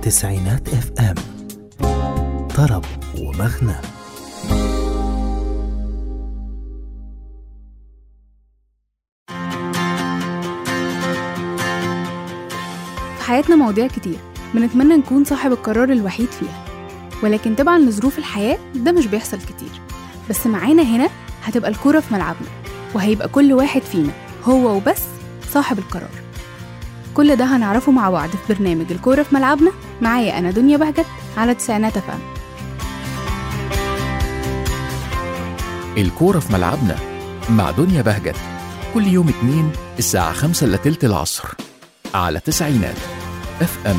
تسعينات اف ام طرب ومغنى في حياتنا مواضيع كتير بنتمنى نكون صاحب القرار الوحيد فيها ولكن طبعا لظروف الحياة ده مش بيحصل كتير بس معانا هنا هتبقى الكورة في ملعبنا وهيبقى كل واحد فينا هو وبس صاحب القرار كل ده هنعرفه مع بعض في برنامج الكورة في ملعبنا معايا أنا دنيا بهجت على تسعينات أفهم الكورة في ملعبنا مع دنيا بهجت كل يوم اتنين الساعة خمسة إلا تلت العصر على تسعينات اف ام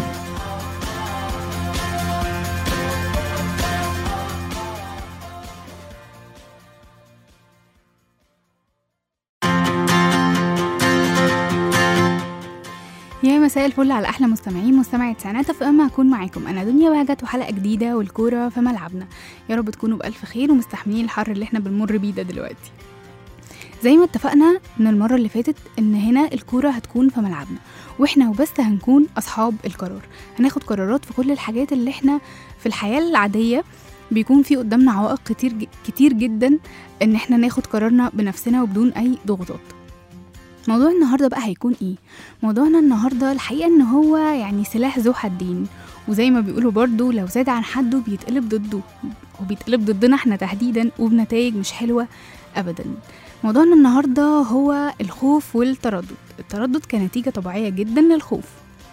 يا مساء الفل على احلى مستمعين مستمعي تسعينات اف ام هكون معاكم انا دنيا بهجت وحلقه جديده والكوره في ملعبنا يا رب تكونوا بالف خير ومستحملين الحر اللي احنا بنمر بيه ده دلوقتي زي ما اتفقنا من المره اللي فاتت ان هنا الكوره هتكون في ملعبنا واحنا وبس هنكون اصحاب القرار هناخد قرارات في كل الحاجات اللي احنا في الحياه العاديه بيكون في قدامنا عوائق كتير ج- كتير جدا ان احنا ناخد قرارنا بنفسنا وبدون اي ضغوطات موضوع النهارده بقى هيكون ايه موضوعنا النهارده الحقيقه ان هو يعني سلاح ذو حدين وزي ما بيقولوا برضو لو زاد عن حده بيتقلب ضده وبيتقلب ضدنا احنا تحديدا وبنتائج مش حلوه ابدا موضوعنا النهارده هو الخوف والتردد التردد كنتيجه طبيعيه جدا للخوف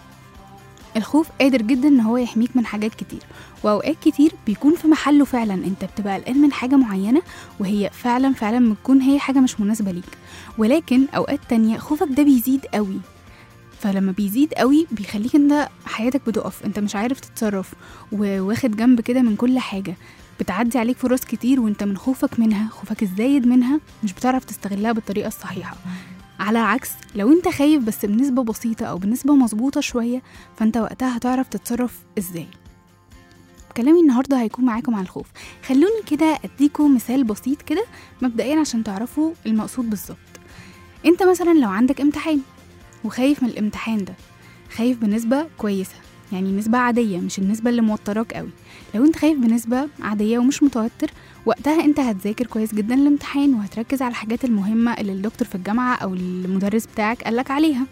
الخوف قادر جدا ان هو يحميك من حاجات كتير واوقات كتير بيكون في محله فعلا انت بتبقى قلقان من حاجه معينه وهي فعلا فعلا بتكون هي حاجه مش مناسبه ليك ولكن اوقات تانية خوفك ده بيزيد قوي فلما بيزيد قوي بيخليك انت حياتك بتقف انت مش عارف تتصرف وواخد جنب كده من كل حاجة بتعدي عليك فرص كتير وانت من خوفك منها خوفك الزايد منها مش بتعرف تستغلها بالطريقة الصحيحة على العكس لو انت خايف بس بنسبة بسيطة او بنسبة مظبوطة شوية فانت وقتها هتعرف تتصرف ازاي كلامي النهارده هيكون معاكم عن الخوف خلوني كده اديكم مثال بسيط كده مبدئيا عشان تعرفوا المقصود بالظبط انت مثلا لو عندك امتحان وخايف من الامتحان ده خايف بنسبة كويسة يعني نسبة عادية مش النسبة اللي موتراك قوي لو انت خايف بنسبة عادية ومش متوتر وقتها انت هتذاكر كويس جدا الامتحان وهتركز على الحاجات المهمة اللي الدكتور في الجامعة او المدرس بتاعك قالك عليها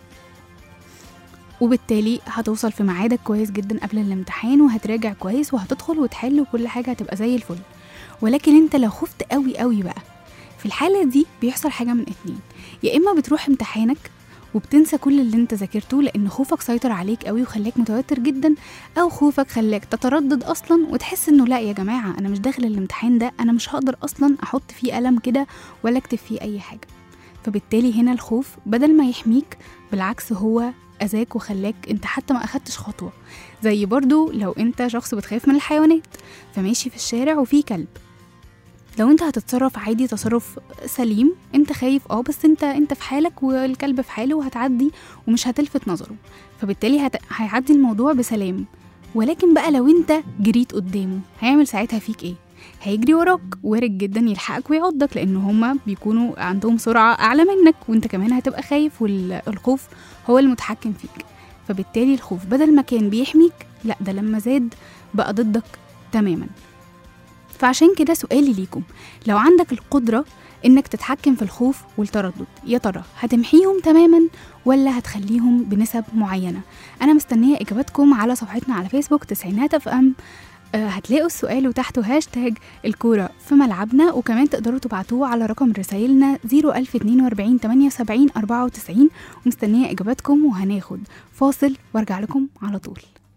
وبالتالي هتوصل في ميعادك كويس جدا قبل الامتحان وهتراجع كويس وهتدخل وتحل وكل حاجة هتبقى زي الفل ولكن انت لو خفت قوي قوي بقى في الحالة دي بيحصل حاجة من اتنين يا اما بتروح امتحانك وبتنسى كل اللي انت ذاكرته لان خوفك سيطر عليك قوي وخلاك متوتر جدا او خوفك خلاك تتردد اصلا وتحس انه لا يا جماعه انا مش داخل الامتحان ده انا مش هقدر اصلا احط فيه قلم كده ولا اكتب فيه اي حاجه فبالتالي هنا الخوف بدل ما يحميك بالعكس هو اذاك وخلاك انت حتى ما اخدتش خطوه زي برضو لو انت شخص بتخاف من الحيوانات فماشي في الشارع وفي كلب لو انت هتتصرف عادي تصرف سليم انت خايف اه بس انت انت في حالك والكلب في حاله وهتعدي ومش هتلفت نظره فبالتالي هت... هيعدي الموضوع بسلام ولكن بقى لو انت جريت قدامه هيعمل ساعتها فيك ايه هيجري وراك وارد جدا يلحقك ويعضك لان هما بيكونوا عندهم سرعه اعلى منك وانت كمان هتبقى خايف والخوف هو المتحكم فيك فبالتالي الخوف بدل ما كان بيحميك لا ده لما زاد بقى ضدك تماما فعشان كده سؤالي ليكم لو عندك القدرة إنك تتحكم في الخوف والتردد يا ترى هتمحيهم تماما ولا هتخليهم بنسب معينة أنا مستنية إجاباتكم على صفحتنا على فيسبوك تسعينات اف ام آه، هتلاقوا السؤال وتحته هاشتاج الكورة في ملعبنا وكمان تقدروا تبعتوه على رقم رسايلنا 01042 78 94 ومستنية إجاباتكم وهناخد فاصل وارجع لكم على طول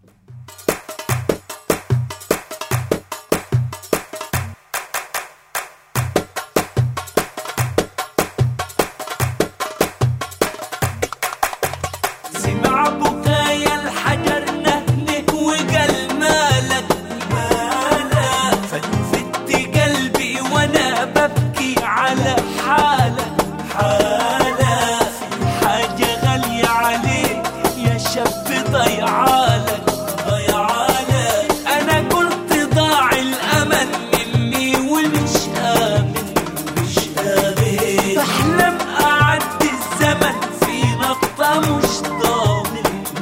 سمع بكايا الحجر نهنه وقال مالك مالك فلفت قلبي وانا ببكي على حالك حالك في حاجة غالية عليك يا شاب ضيعالك ضيعالك انا قلت ضاع الامل مني ومش امن مش امن بحلم اعدي الزمن في نقطة مش ضامن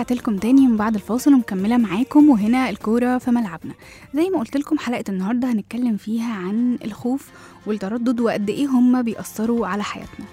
ورجعت لكم تاني من بعد الفاصل ومكملة معاكم وهنا الكورة في ملعبنا زي ما قلت لكم حلقة النهاردة هنتكلم فيها عن الخوف والتردد وقد ايه هما بيأثروا على حياتنا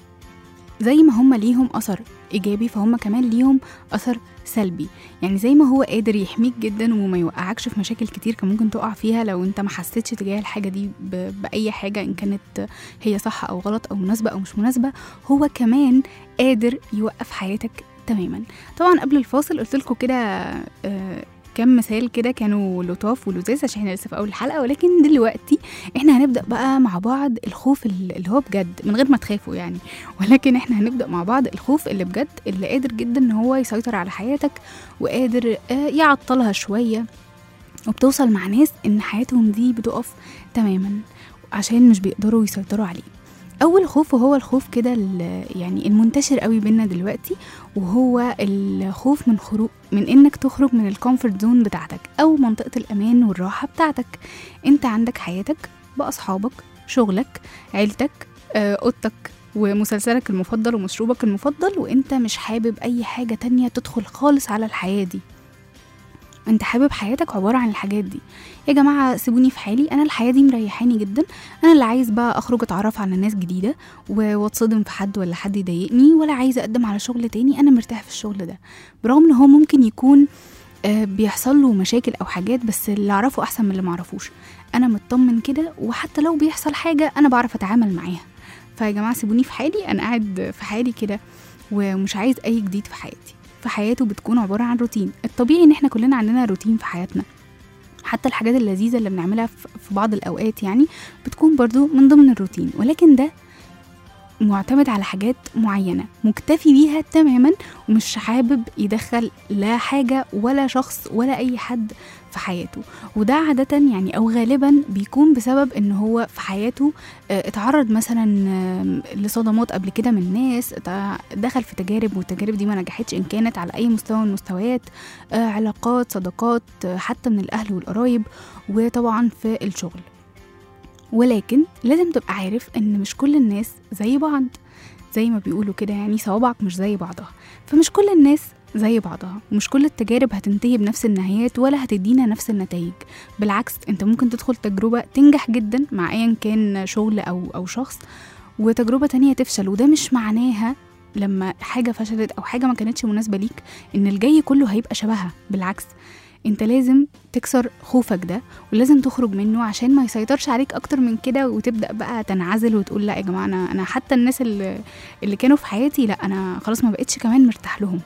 زي ما هما ليهم أثر إيجابي فهم كمان ليهم أثر سلبي يعني زي ما هو قادر يحميك جدا وما يوقعكش في مشاكل كتير كان ممكن تقع فيها لو انت ما حسيتش تجاه الحاجة دي ب- بأي حاجة إن كانت هي صح أو غلط أو مناسبة أو مش مناسبة هو كمان قادر يوقف حياتك تماما طبعا قبل الفاصل قلت لكم كده آه، كم مثال كده كانوا لطاف ولذاذ عشان احنا لسه في اول الحلقه ولكن دلوقتي احنا هنبدا بقى مع بعض الخوف اللي هو بجد من غير ما تخافوا يعني ولكن احنا هنبدا مع بعض الخوف اللي بجد اللي قادر جدا ان هو يسيطر على حياتك وقادر آه، يعطلها شويه وبتوصل مع ناس ان حياتهم دي بتقف تماما عشان مش بيقدروا يسيطروا عليه اول خوف وهو الخوف كده ال- يعني المنتشر قوي بينا دلوقتي وهو الخوف من خروج من انك تخرج من الكومفورت زون بتاعتك او منطقه الامان والراحه بتاعتك انت عندك حياتك باصحابك شغلك عيلتك آه، اوضتك ومسلسلك المفضل ومشروبك المفضل وانت مش حابب اي حاجه تانية تدخل خالص على الحياه دي انت حابب حياتك عباره عن الحاجات دي يا جماعه سيبوني في حالي انا الحياه دي مريحاني جدا انا اللي عايز بقى اخرج اتعرف على ناس جديده و- واتصدم في حد ولا حد يضايقني ولا عايزه اقدم على شغل تاني انا مرتاح في الشغل ده برغم ان هو ممكن يكون آه، بيحصل له مشاكل او حاجات بس اللي اعرفه احسن من اللي معرفوش انا مطمن كده وحتى لو بيحصل حاجه انا بعرف اتعامل معاها فيا جماعه سيبوني في حالي انا قاعد في حالي كده ومش عايز اي جديد في حياتي فحياته بتكون عباره عن روتين الطبيعي ان احنا كلنا عندنا روتين في حياتنا حتى الحاجات اللذيذة اللي بنعملها في في بعض الأوقات يعني بتكون برضو من ضمن الروتين ولكن ده معتمد على حاجات معينة مكتفي بيها تماما ومش حابب يدخل لا حاجة ولا شخص ولا أي حد في حياته وده عادة يعني أو غالبا بيكون بسبب إن هو في حياته آه، اتعرض مثلا آم، لصدمات قبل كده من ناس اتع- دخل في تجارب والتجارب دي ما نجحتش إن كانت على أي مستوى من المستويات آه، علاقات صداقات آه، حتى من الأهل والقرايب وطبعا في الشغل ولكن لازم تبقى عارف ان مش كل الناس زي بعض زي ما بيقولوا كده يعني صوابعك مش زي بعضها فمش كل الناس زي بعضها ومش كل التجارب هتنتهي بنفس النهايات ولا هتدينا نفس النتائج بالعكس انت ممكن تدخل تجربة تنجح جدا مع ايا كان شغل او او شخص وتجربة تانية تفشل وده مش معناها لما حاجة فشلت او حاجة ما كانتش مناسبة ليك ان الجاي كله هيبقى شبهها بالعكس انت لازم تكسر خوفك ده ولازم تخرج منه عشان ما يسيطرش عليك اكتر من كده وتبدا بقى تنعزل وتقول لا يا جماعه انا انا حتى الناس اللي, اللي كانوا في حياتي لا انا خلاص ما بقتش كمان مرتاح لهم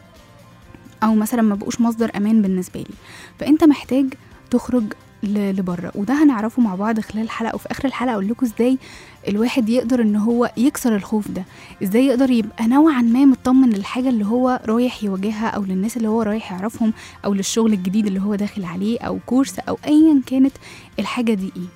او مثلا ما بقوش مصدر امان بالنسبه لي فانت محتاج تخرج ل- لبره وده هنعرفه مع بعض خلال الحلقه وفي اخر الحلقه اقول لكم ازاي الواحد يقدر ان هو يكسر الخوف ده ازاي يقدر يبقى نوعا ما مطمن للحاجه اللي هو رايح يواجهها او للناس اللي هو رايح يعرفهم او للشغل الجديد اللي هو داخل عليه او كورس او ايا كانت الحاجه دي ايه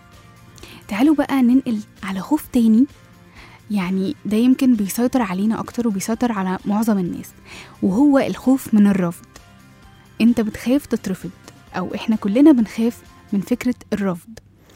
تعالوا بقى ننقل على خوف تاني يعني ده يمكن بيسيطر علينا اكتر وبيسيطر على معظم الناس وهو الخوف من الرفض انت بتخاف تترفض او احنا كلنا بنخاف من فكره الرفض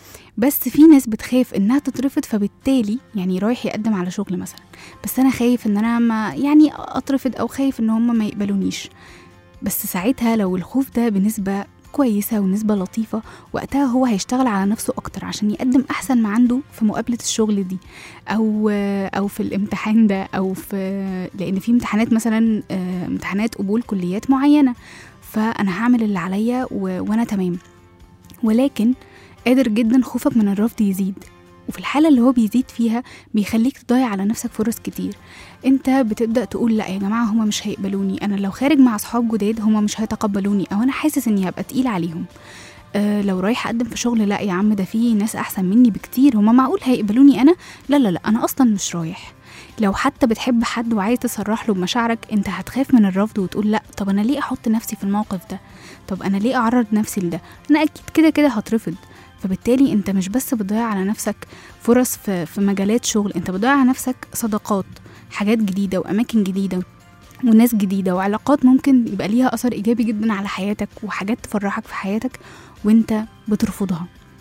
بس في ناس بتخاف انها تترفض فبالتالي يعني رايح يقدم على شغل مثلا بس انا خايف ان انا ما يعني اترفض او خايف ان هم ما يقبلونيش بس ساعتها لو الخوف ده بنسبة كويسة ونسبة لطيفة وقتها هو هيشتغل على نفسه أكتر عشان يقدم أحسن ما عنده في مقابلة الشغل دي أو أو في الامتحان ده أو في لأن في امتحانات مثلا آه، امتحانات قبول كليات معينة فأنا هعمل اللي عليا و- وأنا تمام ولكن قادر جدا خوفك من الرفض يزيد وفي الحالة اللي هو بيزيد فيها بيخليك تضيع على نفسك فرص كتير انت بتبدا تقول لا يا جماعه هما مش هيقبلوني انا لو خارج مع اصحاب جداد هما مش هيتقبلوني او انا حاسس اني هبقى تقيل عليهم أه لو رايح اقدم في شغل لا يا عم ده في ناس احسن مني بكتير هما معقول هيقبلوني انا لا لا لا انا اصلا مش رايح لو حتى بتحب حد وعايز تصرح له بمشاعرك انت هتخاف من الرفض وتقول لا طب انا ليه احط نفسي في الموقف ده طب انا ليه اعرض نفسي لده انا اكيد كده كده هترفض فبالتالي انت مش بس بتضيع على نفسك فرص في, في مجالات شغل انت بتضيع على نفسك صداقات حاجات جديدة وأماكن جديدة وناس جديدة وعلاقات ممكن يبقى ليها أثر إيجابي جدا على حياتك وحاجات تفرحك في حياتك وانت بترفضها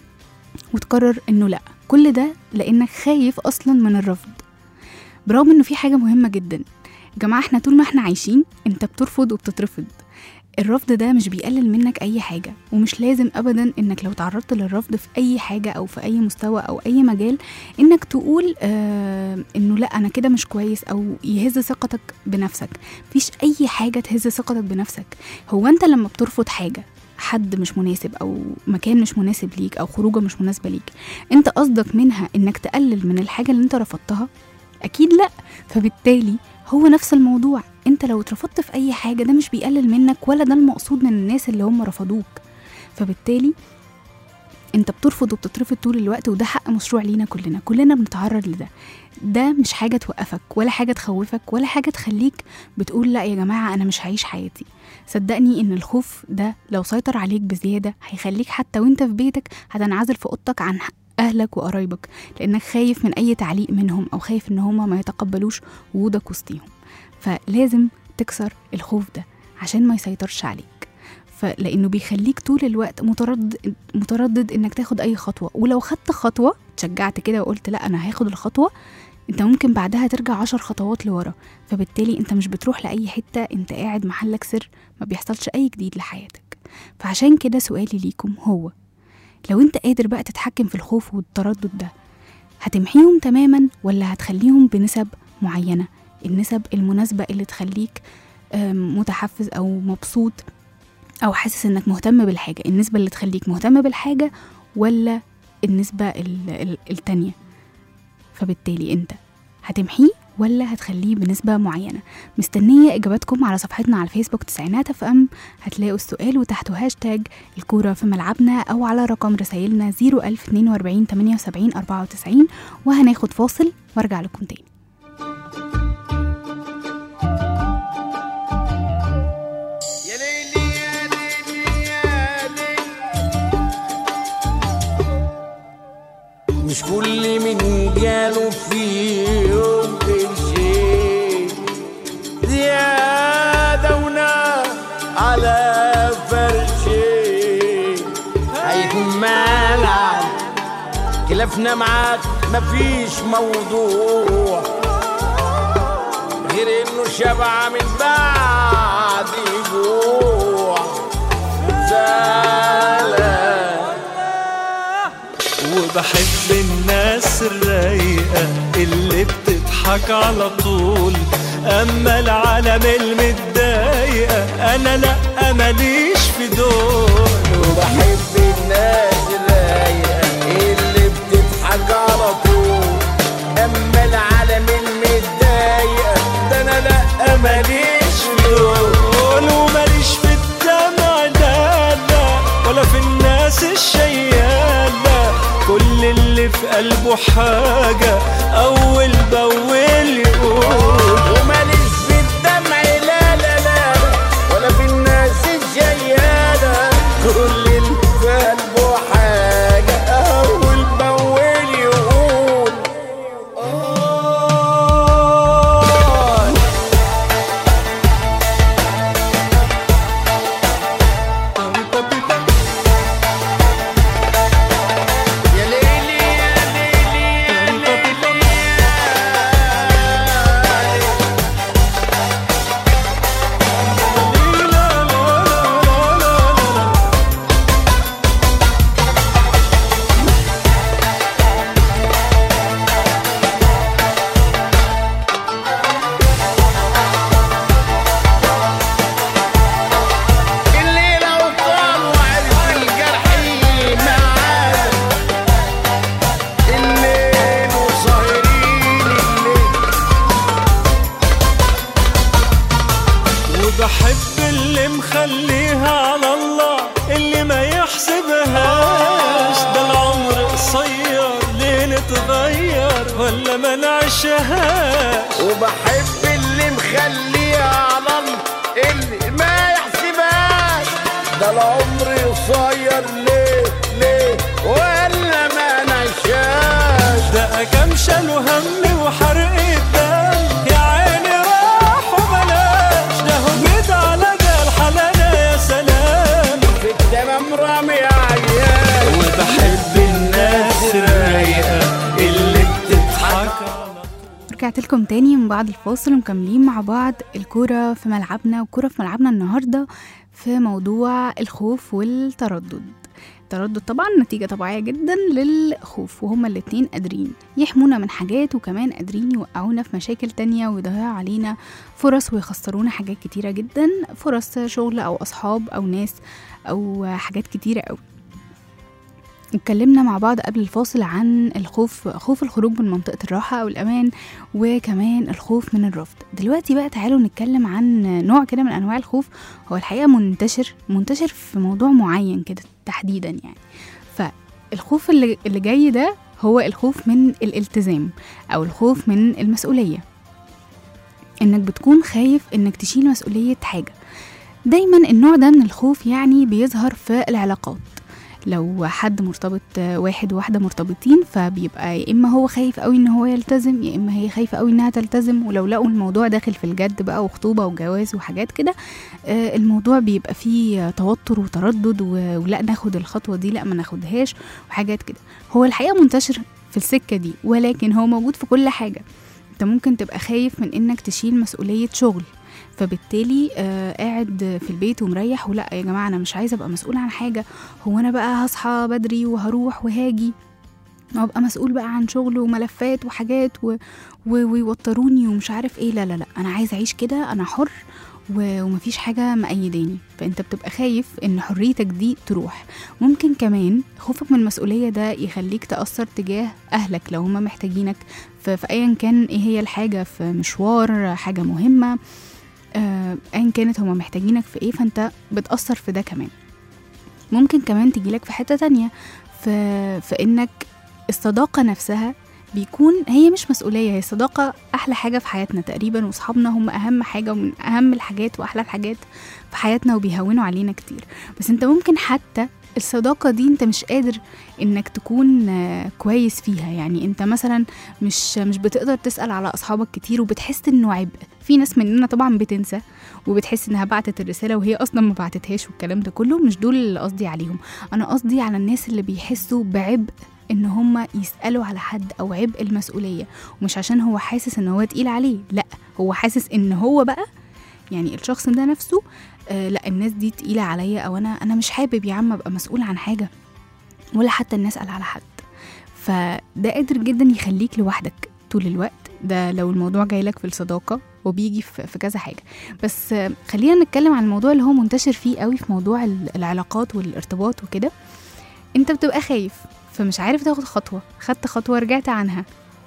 وتقرر انه لا كل ده لانك خايف اصلا من الرفض برغم انه في حاجة مهمة جدا يا جماعة احنا طول ما احنا عايشين انت بترفض وبتترفض الرفض ده مش بيقلل منك اي حاجة ومش لازم ابدا انك لو تعرضت للرفض في اي حاجة او في اي مستوى او اي مجال انك تقول آه انه لا انا كده مش كويس او يهز ثقتك بنفسك مفيش اي حاجة تهز ثقتك بنفسك هو انت لما بترفض حاجة حد مش مناسب او مكان مش مناسب ليك او خروجه مش مناسبه ليك انت قصدك منها انك تقلل من الحاجه اللي انت رفضتها اكيد لا فبالتالي هو نفس الموضوع انت لو اترفضت في اي حاجه ده مش بيقلل منك ولا ده المقصود من الناس اللي هم رفضوك فبالتالي انت بترفض وبتترفض طول الوقت وده حق مشروع لينا كلنا كلنا بنتعرض لده ده مش حاجة توقفك ولا حاجة تخوفك ولا حاجة تخليك بتقول لا يا جماعة أنا مش هعيش حياتي صدقني إن الخوف ده لو سيطر عليك بزيادة هيخليك حتى وانت في بيتك هتنعزل في أوضتك عن أهلك وقرايبك لأنك خايف من أي تعليق منهم أو خايف إن هما ما يتقبلوش وجودك وسطيهم فلازم تكسر الخوف ده عشان ما يسيطرش عليك فلانه بيخليك طول الوقت متردد متردد انك تاخد اي خطوه ولو خدت خطوه تشجعت كده وقلت لا انا هاخد الخطوه انت ممكن بعدها ترجع عشر خطوات لورا فبالتالي انت مش بتروح لاي حته انت قاعد محلك سر ما بيحصلش اي جديد لحياتك فعشان كده سؤالي ليكم هو لو انت قادر بقى تتحكم في الخوف والتردد ده هتمحيهم تماما ولا هتخليهم بنسب معينه النسب المناسبه اللي تخليك آم، متحفز او مبسوط او حاسس انك مهتم بالحاجه النسبه اللي تخليك مهتم بالحاجه ولا النسبه ال- ال- التانية فبالتالي انت هتمحيه ولا هتخليه بنسبة معينة مستنية إجاباتكم على صفحتنا على الفيسبوك تسعينات اف ام هتلاقوا السؤال وتحته هاشتاج الكورة في ملعبنا أو على رقم رسايلنا 01042 78 94 وهناخد فاصل وارجع لكم تاني يا ليلي يا ليلي يا ليلي مش كل من جاله في يوم شيء زيادة ونار على فرشي هيكون مالعب خلافنا معاك مفيش موضوع غير انه شبع من بعد جوع زعلان وبحب الناس الرايقة اللي بتضحك على طول أما العالم المتضايقة أنا لأ ماليش في دول وبحب الناس الرايقة اللي بتضحك على طول اما العالم المتضايقة ده انا لا ماليش في دول دول وماليش في الدمع لا لا ولا في الناس الشيالة كل اللي في قلبه حاجة أول بأول يقول وماليش في الدمع لا لا لا ولا في الناس الجيالة كل اللي في قلبه حاجة أول بأول يقول آه يا ليلي يا ليلي يا ليلي يا الليلة وطال وعرف الجرحين معانا الليل وسهرين الليل وبحب اللي مخليها على الله اللي ما يحسبهاش ده العمر قصير ليه نتغير ولا ما نعيشهاش وبحب اللي مخليها على الله اللي ما يحسبهاش ده العمر قصير ليه ليه ولا ما نعيشهاش ده كام شالوا هم وحرق الدم يا عيني راح وبلاش ده هجد على جال حلانا يا سلام في التمام رامي عيال وبحب الناس الرايقة اللي بتضحك رجعت لكم تاني من بعد الفاصل ومكملين مع بعض الكورة في ملعبنا والكورة في ملعبنا النهاردة في موضوع الخوف والتردد التردد طبعا نتيجة طبيعية جدا للخوف وهما الاتنين قادرين يحمونا من حاجات وكمان قادرين يوقعونا في مشاكل تانية ويضيعوا علينا فرص ويخسرونا حاجات كتيرة جدا فرص شغل أو أصحاب أو ناس أو حاجات كتيرة أوي اتكلمنا مع بعض قبل الفاصل عن الخوف خوف الخروج من منطقة الراحة أو الأمان وكمان الخوف من الرفض دلوقتي بقى تعالوا نتكلم عن نوع كده من أنواع الخوف هو الحقيقة منتشر منتشر في موضوع معين كده تحديدا يعني فالخوف اللي, اللي جاي ده هو الخوف من الالتزام أو الخوف من المسؤولية إنك بتكون خايف إنك تشيل مسؤولية حاجة دايما النوع ده من الخوف يعني بيظهر في العلاقات لو حد مرتبط واحد وواحدة مرتبطين فبيبقى يا إما هو خايف قوي إن هو يلتزم يا إما هي خايفة قوي إنها تلتزم ولو لقوا الموضوع داخل في الجد بقى وخطوبة وجواز وحاجات كده آه، الموضوع بيبقى فيه توتر وتردد و- ولا ناخد الخطوة دي لا ما ناخدهاش وحاجات كده هو الحقيقة منتشر في السكة دي ولكن هو موجود في كل حاجة انت ممكن تبقى خايف من انك تشيل مسؤولية شغل فبالتالي آه قاعد في البيت ومريح ولا يا جماعه انا مش عايزه ابقى مسؤول عن حاجه هو انا بقى هصحى بدري وهروح وهاجي وابقى مسؤول بقى عن شغل وملفات وحاجات و... و... ويوتروني ومش عارف ايه لا لا لا انا عايزه اعيش كده انا حر و... ومفيش حاجه مأيداني فانت بتبقى خايف ان حريتك دي تروح ممكن كمان خوفك من المسؤوليه ده يخليك تأثر تجاه اهلك لو هما محتاجينك في, في ايا كان ايه هي الحاجه في مشوار حاجه مهمه آه، ايا كانت هما محتاجينك في ايه فانت بتأثر في ده كمان ممكن كمان تجيلك في حتة تانية في, في انك الصداقة نفسها بيكون هي مش مسؤولية هي الصداقة أحلى حاجة في حياتنا تقريبا وصحابنا هم أهم حاجة ومن أهم الحاجات وأحلى الحاجات في حياتنا وبيهونوا علينا كتير بس انت ممكن حتى الصداقة دي انت مش قادر انك تكون آه، كويس فيها يعني انت مثلا مش مش بتقدر تسأل على أصحابك كتير وبتحس انه عبء في ناس مننا طبعا بتنسى وبتحس انها بعتت الرسالة وهي اصلا ما بعتتهاش والكلام ده كله مش دول اللي قصدي عليهم انا قصدي على الناس اللي بيحسوا بعبء ان هم يسألوا على حد او عبء المسؤولية ومش عشان هو حاسس ان هو تقيل عليه لا هو حاسس ان هو بقى يعني الشخص ده نفسه آه لا الناس دي تقيلة عليا او انا انا مش حابب يا عم ابقى مسؤول عن حاجة ولا حتى ان اسأل على حد فده قادر جدا يخليك لوحدك طول الوقت ده لو الموضوع جاي لك في الصداقة وبيجي في في كذا حاجة بس آه، خلينا نتكلم عن الموضوع اللي هو منتشر فيه قوي في موضوع ال- العلاقات والارتباط وكده انت بتبقى خايف فمش عارف تاخد خطوة خدت خطوة رجعت عنها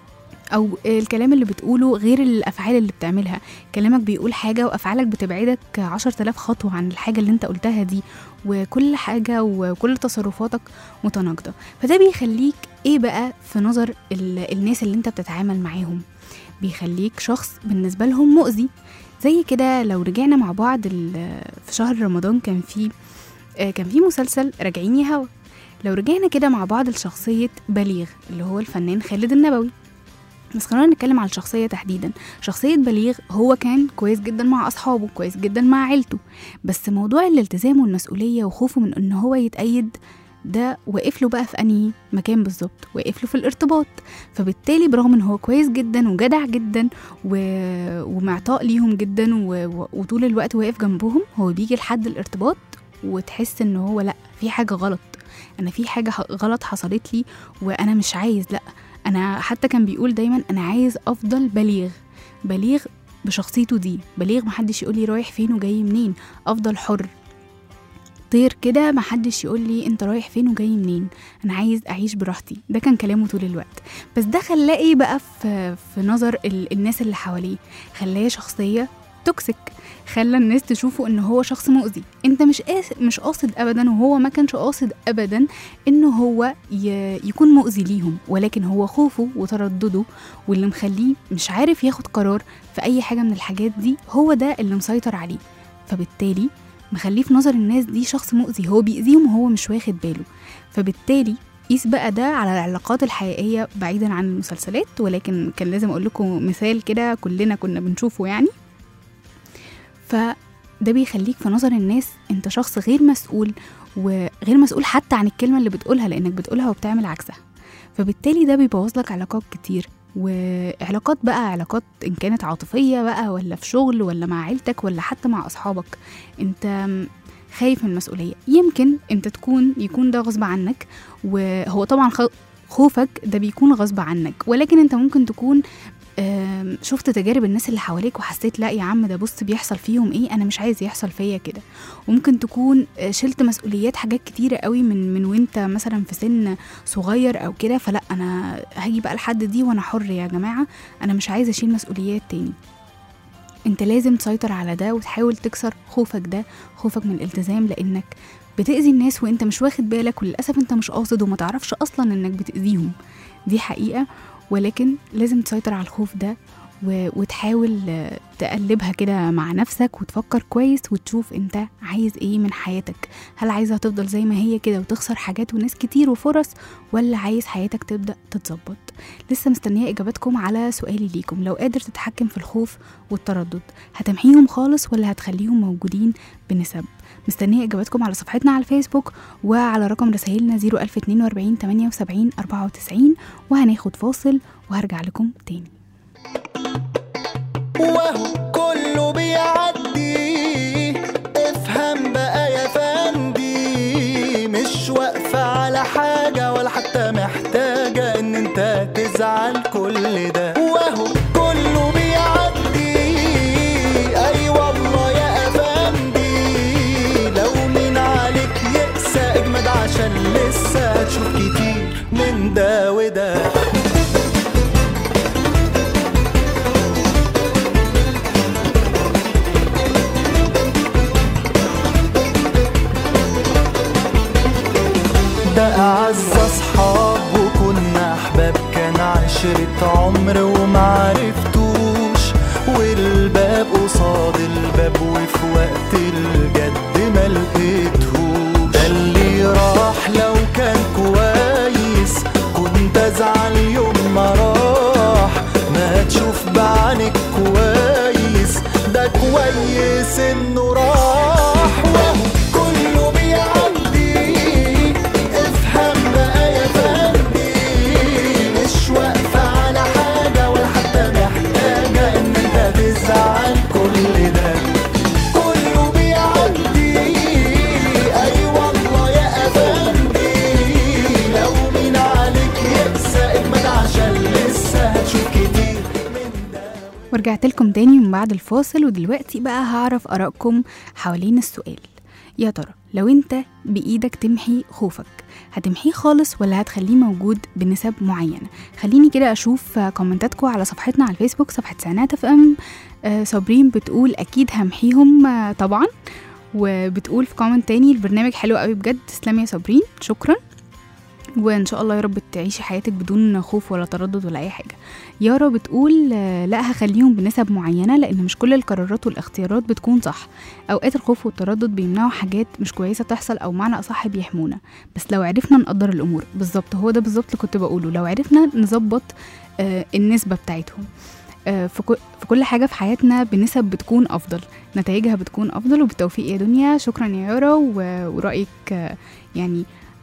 او الكلام اللي بتقوله غير الافعال اللي بتعملها كلامك بيقول حاجة وافعالك بتبعدك عشر تلاف خطوة عن الحاجة اللي انت قلتها دي وكل حاجة وكل تصرفاتك متناقضة فده بيخليك ايه بقى في نظر ال- الناس اللي انت بتتعامل معاهم بيخليك شخص بالنسبة لهم مؤذي زي كده لو رجعنا مع بعض ال- في شهر رمضان كان في آه، كان في مسلسل راجعين يا هوا لو رجعنا كده مع بعض لشخصية بليغ اللي هو الفنان خالد النبوي بس خلينا نتكلم على الشخصية تحديدا شخصية بليغ هو كان كويس جدا مع أصحابه كويس جدا مع عيلته بس موضوع الالتزام والمسؤولية وخوفه من إن هو يتأيد ده واقف له بقى في أنهي مكان بالظبط واقف له في الارتباط فبالتالي برغم ان هو كويس جدا وجدع جدا و... ومعطاء ليهم جدا و... و... وطول الوقت واقف جنبهم هو بيجي لحد الارتباط وتحس ان هو لا في حاجة غلط انا في حاجة ح- غلط حصلت لي وانا مش عايز لا انا حتى كان بيقول دايما انا عايز افضل بليغ بليغ بشخصيته دي بليغ محدش يقول لي رايح فين وجاي منين افضل حر طير كده محدش يقول لي انت رايح فين وجاي منين انا عايز اعيش براحتي ده كان كلامه طول الوقت بس ده خلاه ايه بقى في في نظر ال- الناس اللي حواليه خلاه شخصيه توكسيك خلى الناس تشوفه ان هو شخص مؤذي انت مش قاس مش قاصد ابدا وهو ما كانش قاصد ابدا ان هو ي... يكون مؤذي ليهم ولكن هو خوفه وتردده واللي مخليه مش عارف ياخد قرار في اي حاجه من الحاجات دي هو ده اللي مسيطر عليه فبالتالي مخليه في نظر الناس دي شخص مؤذي هو بيأذيهم وهو مش واخد باله فبالتالي قيس بقى ده على العلاقات الحقيقية بعيدا عن المسلسلات ولكن كان لازم أقول لكم مثال كده كلنا كنا بنشوفه يعني فده بيخليك في نظر الناس انت شخص غير مسؤول وغير مسؤول حتى عن الكلمة اللي بتقولها لأنك بتقولها وبتعمل عكسها فبالتالي ده بيبوظ لك علاقات كتير وعلاقات بقى علاقات ان كانت عاطفيه بقى ولا في شغل ولا مع عيلتك ولا حتى مع اصحابك انت خايف من المسؤوليه يمكن انت تكون يكون ده غصب عنك وهو طبعا خ- خوفك ده بيكون غصب عنك ولكن انت ممكن تكون آم، شفت تجارب الناس اللي حواليك وحسيت لا يا عم ده بص بيحصل فيهم ايه انا مش عايز يحصل فيا كده وممكن تكون آه، شلت مسؤوليات حاجات كتيرة قوي من من وانت مثلا في سن صغير او كده فلا انا هاجي بقى لحد دي وانا حر يا جماعة انا مش عايزة اشيل مسؤوليات تاني انت لازم تسيطر على ده وتحاول تكسر خوفك ده خوفك من الالتزام لانك بتأذي الناس وانت مش واخد بالك وللأسف انت مش قاصد وما تعرفش اصلا انك بتأذيهم دي حقيقة ولكن لازم تسيطر على الخوف ده و- وتحاول آه، تقلبها كده مع نفسك وتفكر كويس وتشوف انت عايز ايه من حياتك هل عايزها تفضل زي ما هي كده وتخسر حاجات وناس كتير وفرص ولا عايز حياتك تبدأ تتظبط لسه مستنية إجاباتكم على سؤالي ليكم لو قادر تتحكم في الخوف والتردد هتمحيهم خالص ولا هتخليهم موجودين بنسب مستنية إجاباتكم على صفحتنا على الفيسبوك وعلى رقم رسائلنا 01042 78 94 وهناخد فاصل وهرجع لكم تاني وهو كله بيعدي افهم بقى يا فندي مش واقفة على حاجة ولا حتى محتاجة ان انت تزعل كل ده وهو كله بيعدي اي والله يا افندي لو مين عليك يقسى اجمد عشان لسه هتشوف كتير من ده وده ده أعز أصحاب وكنا أحباب كان عشرة عمر ومعرفتوش والباب قصاد الباب وفي وقت الجد ما لقيتهوش ده اللي راح لو كان كويس كنت أزعل يوم ما راح ما تشوف بعينك كويس ده كويس إنه راح وهو كله بيعدي افهم بقى يا فندي مش واقفة على حاجة ولا حتى محتاجة إن أنت تزعل كل ده كله بيعدي أي والله يا أفندي لو مين عليك يقسى اجمد عشان لسه هتشوف كتير من ده ورجعت لكم تاني من بعد الفاصل ودلوقتي بقى هعرف آرائكم حوالين السؤال يا ترى لو انت بإيدك تمحي خوفك هتمحيه خالص ولا هتخليه موجود بنسب معينة خليني كده أشوف آه، كومنتاتكم على صفحتنا على الفيسبوك صفحة سنات اف ام آه، صابرين بتقول أكيد همحيهم آه، طبعا وبتقول في كومنت تاني البرنامج حلو قوي بجد تسلمي يا صابرين شكرا وان شاء الله يا رب تعيشي حياتك بدون خوف ولا تردد ولا اي حاجه يارا بتقول آه، لا هخليهم بنسب معينه لان مش كل القرارات والاختيارات بتكون صح اوقات الخوف والتردد بيمنعوا حاجات مش كويسه تحصل او معنى اصح بيحمونا بس لو عرفنا نقدر الامور بالظبط هو ده بالظبط اللي كنت بقوله لو عرفنا نظبط آه، النسبه بتاعتهم آه، في كل- في كل حاجه في حياتنا بنسب بتكون افضل نتائجها بتكون افضل وبالتوفيق يا دنيا شكرا يا يارا و- ورايك آه، يعني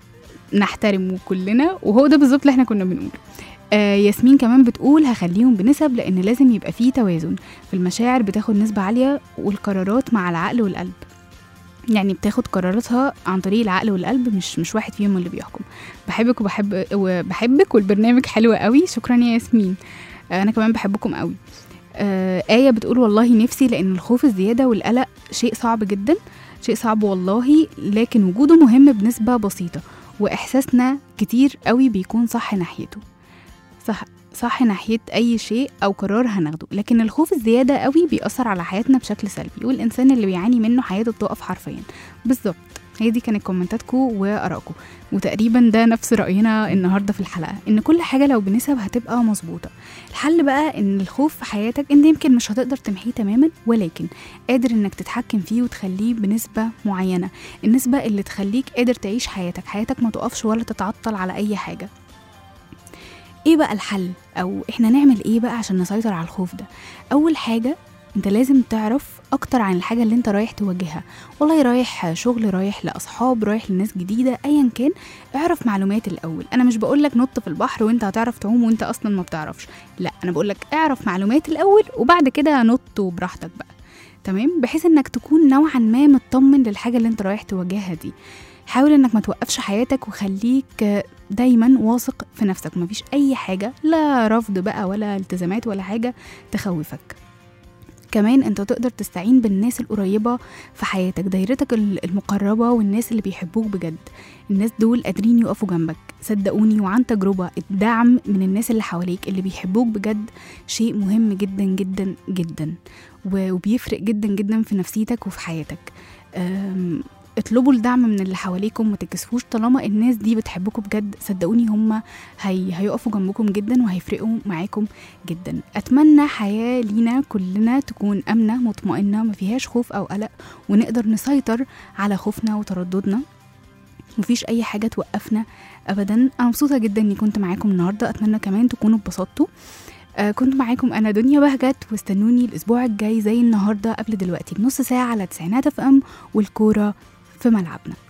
نحترمه كلنا وهو ده بالظبط اللي احنا كنا بنقوله آه ياسمين كمان بتقول هخليهم بنسب لان لازم يبقى فيه توازن في المشاعر بتاخد نسبة عالية والقرارات مع العقل والقلب يعني بتاخد قراراتها عن طريق العقل والقلب مش مش واحد فيهم اللي بيحكم بحبك وبحب وبحبك والبرنامج حلو قوي شكرا يا ياسمين آه انا كمان بحبكم قوي آه آية بتقول والله نفسي لأن الخوف الزيادة والقلق شيء صعب جدا شيء صعب والله لكن وجوده مهم بنسبة بسيطة وإحساسنا كتير قوي بيكون صح ناحيته صح صح ناحية أي شيء أو قرار هناخده لكن الخوف الزيادة قوي بيأثر على حياتنا بشكل سلبي والإنسان اللي بيعاني منه حياته بتقف حرفيا بالظبط هي دي كانت كومنتاتكم وآرائكم وتقريبا ده نفس رأينا النهاردة في الحلقة إن كل حاجة لو بنسب هتبقى مظبوطة الحل بقى إن الخوف في حياتك أنت يمكن مش هتقدر تمحيه تماما ولكن قادر إنك تتحكم فيه وتخليه بنسبة معينة النسبة اللي تخليك قادر تعيش حياتك حياتك ما تقفش ولا تتعطل على أي حاجة ايه بقى الحل او احنا نعمل ايه بقى عشان نسيطر على الخوف ده اول حاجه انت لازم تعرف اكتر عن الحاجه اللي انت رايح تواجهها والله رايح شغل رايح لاصحاب رايح لناس جديده ايا كان اعرف معلومات الاول انا مش بقولك نط في البحر وانت هتعرف تعوم وانت اصلا ما بتعرفش لا انا بقولك اعرف معلومات الاول وبعد كده نط وبراحتك بقى تمام بحيث انك تكون نوعا ما مطمن للحاجه اللي انت رايح تواجهها دي حاول انك ما توقفش حياتك وخليك دايما واثق في نفسك مفيش اي حاجه لا رفض بقى ولا التزامات ولا حاجه تخوفك كمان انت تقدر تستعين بالناس القريبة في حياتك دايرتك ال- المقربة والناس اللي بيحبوك بجد الناس دول قادرين يقفوا جنبك صدقوني وعن تجربة الدعم من الناس اللي حواليك اللي بيحبوك بجد شيء مهم جدا جدا جدا و- وبيفرق جدا جدا في نفسيتك وفي حياتك أم، اطلبوا الدعم من اللي حواليكم ما تكسفوش طالما الناس دي بتحبكم بجد صدقوني هم هي هيقفوا جنبكم جدا وهيفرقوا معاكم جدا اتمنى حياه لينا كلنا تكون امنه مطمئنه ما فيهاش خوف او قلق ونقدر نسيطر على خوفنا وترددنا مفيش اي حاجه توقفنا ابدا انا مبسوطه جدا اني كنت معاكم النهارده اتمنى كمان تكونوا اتبسطتوا آه كنت معاكم انا دنيا بهجت واستنوني الاسبوع الجاي زي النهارده قبل دلوقتي بنص ساعه على تسعينات اف ام والكوره في ملعبنا